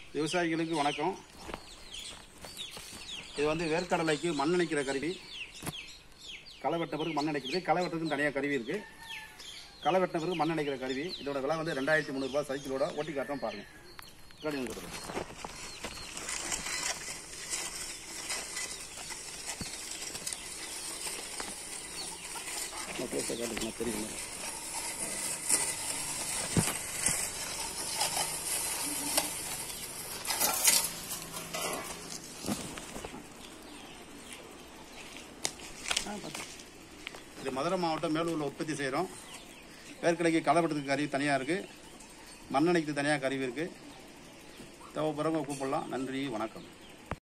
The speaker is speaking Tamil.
விவசாயிகளுக்கு வணக்கம் இது வந்து வேர்க்கடலைக்கு மண் அணைக்கிற கருவி களை வெட்ட பிறகு மண் அணைக்கிறது களை வெட்டுறதுக்கு தனியாக கருவி இருக்குது களை வெட்ட பிறகு மண் அணைக்கிற கருவி இதோட விலை வந்து ரெண்டாயிரத்தி முந்நூறுபா சைக்கிளோட ஓட்டி காட்டுறோம் பாருங்க முன்னாடி வந்து காட்டுறேன். நான் close ஆ காட்டுறேன், தெரியுமா இது மதுரை மாவட்டம் மேலூரில் உற்பத்தி செய்கிறோம் வேர்க்கடைக்கு களை வெட்டுறதுக்கு கருவி தனியாக இருக்குது மண்ணெண்ணைக்கு தனியாக கருவி இருக்குது தேவைப்படுறவங்க கூப்பிடலாம் நன்றி வணக்கம்